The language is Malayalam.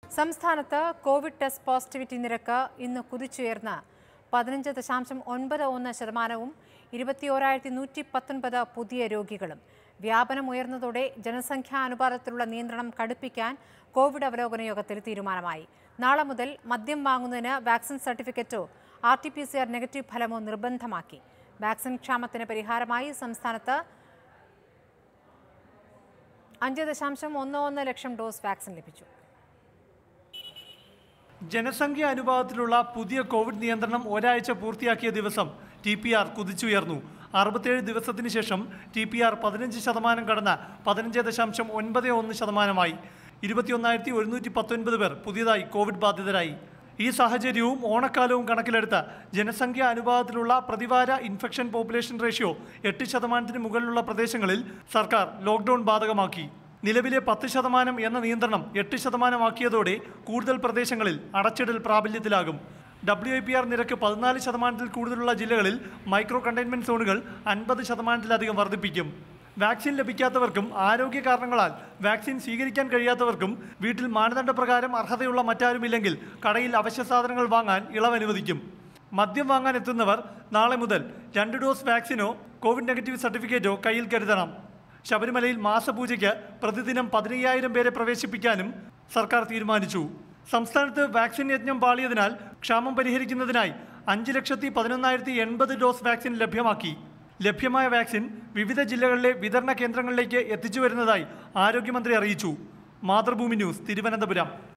സംസ്ഥാനത്ത് കോവിഡ് ടെസ്റ്റ് പോസിറ്റിവിറ്റി നിരക്ക് ഇന്ന് കുതിച്ചുയർന്ന് പതിനഞ്ച് ദശാംശം ഒൻപത് ഒന്ന് ശതമാനവും ഇരുപത്തിയോരായിരത്തി നൂറ്റി പത്തൊൻപത് പുതിയ രോഗികളും വ്യാപനം ഉയർന്നതോടെ ജനസംഖ്യാ അനുപാതത്തിലുള്ള നിയന്ത്രണം കടുപ്പിക്കാൻ കോവിഡ് അവലോകന യോഗത്തിൽ തീരുമാനമായി നാളെ മുതൽ മദ്യം വാങ്ങുന്നതിന് വാക്സിൻ സർട്ടിഫിക്കറ്റോ R T P C R negative ഫലമോ നിർബന്ധമാക്കി വാക്സിൻ ക്ഷാമത്തിന് പരിഹാരമായി സംസ്ഥാനത്ത് അഞ്ച് ദശാംശം ഒന്ന് ഒന്ന് ലക്ഷം ഡോസ് വാക്സിൻ ലഭിച്ചു ജനസംഖ്യ അനുപാതത്തിലുള്ള പുതിയ കോവിഡ് നിയന്ത്രണം ഒരാഴ്ച പൂർത്തിയാക്കിയ ദിവസം ടി പി ആർ കുതിച്ചുയർന്നു അറുപത്തേഴ് ദിവസത്തിന് ശേഷം ടി പി ആർ പതിനഞ്ച് ശതമാനം കടന്ന് പതിനഞ്ച് ദശാംശം ഒൻപത് ഒന്ന് ശതമാനമായി ഇരുപത്തിയൊന്നായിരത്തി ഒരുന്നൂറ്റി പത്തൊൻപത് പേർ പുതിയതായി കോവിഡ് ബാധിതരായി ഈ സാഹചര്യവും ഓണക്കാലവും കണക്കിലെടുത്ത് ജനസംഖ്യ അനുപാതത്തിലുള്ള പ്രതിവാര ഇൻഫെക്ഷൻ പോപ്പുലേഷൻ റേഷ്യോ എട്ട് ശതമാനത്തിന് മുകളിലുള്ള പ്രദേശങ്ങളിൽ സർക്കാർ ലോക്ക്ഡൌൺ ബാധകമാക്കി നിലവിലെ പത്ത് ശതമാനം എന്ന നിയന്ത്രണം എട്ട് ശതമാനമാക്കിയതോടെ കൂടുതൽ പ്രദേശങ്ങളിൽ അടച്ചിടൽ പ്രാബല്യത്തിലാകും ഡബ്ല്യു ഐ പി ആർ നിരക്ക് പതിനാല് ശതമാനത്തിൽ കൂടുതലുള്ള ജില്ലകളിൽ മൈക്രോ കണ്ടെയ്ൻമെന്റ് സോണുകൾ അൻപത് ശതമാനത്തിലധികം വർദ്ധിപ്പിക്കും വാക്സിൻ ലഭിക്കാത്തവർക്കും ആരോഗ്യ കാരണങ്ങളാൽ വാക്സിൻ സ്വീകരിക്കാൻ കഴിയാത്തവർക്കും വീട്ടിൽ മാനദണ്ഡപ്രകാരം അർഹതയുള്ള മറ്റാരുമില്ലെങ്കിൽ കടയിൽ അവശ്യ സാധനങ്ങൾ വാങ്ങാൻ ഇളവ് അനുവദിക്കും മദ്യം വാങ്ങാൻ എത്തുന്നവർ നാളെ മുതൽ രണ്ട് ഡോസ് വാക്സിനോ കോവിഡ് നെഗറ്റീവ് സർട്ടിഫിക്കറ്റോ കയ്യിൽ കരുതണം ശബരിമലയിൽ മാസപൂജയ്ക്ക് പ്രതിദിനം പതിനയ്യായിരം പേരെ പ്രവേശിപ്പിക്കാനും സർക്കാർ തീരുമാനിച്ചു സംസ്ഥാനത്ത് വാക്സിൻ യജ്ഞം പാളിയതിനാൽ ക്ഷാമം പരിഹരിക്കുന്നതിനായി അഞ്ച് ലക്ഷത്തി പതിനൊന്നായിരത്തി എൺപത് ഡോസ് വാക്സിൻ ലഭ്യമാക്കി ലഭ്യമായ വാക്സിൻ വിവിധ ജില്ലകളിലെ വിതരണ കേന്ദ്രങ്ങളിലേക്ക് എത്തിച്ചു വരുന്നതായി ആരോഗ്യമന്ത്രി അറിയിച്ചു മാതൃഭൂമി ന്യൂസ് തിരുവനന്തപുരം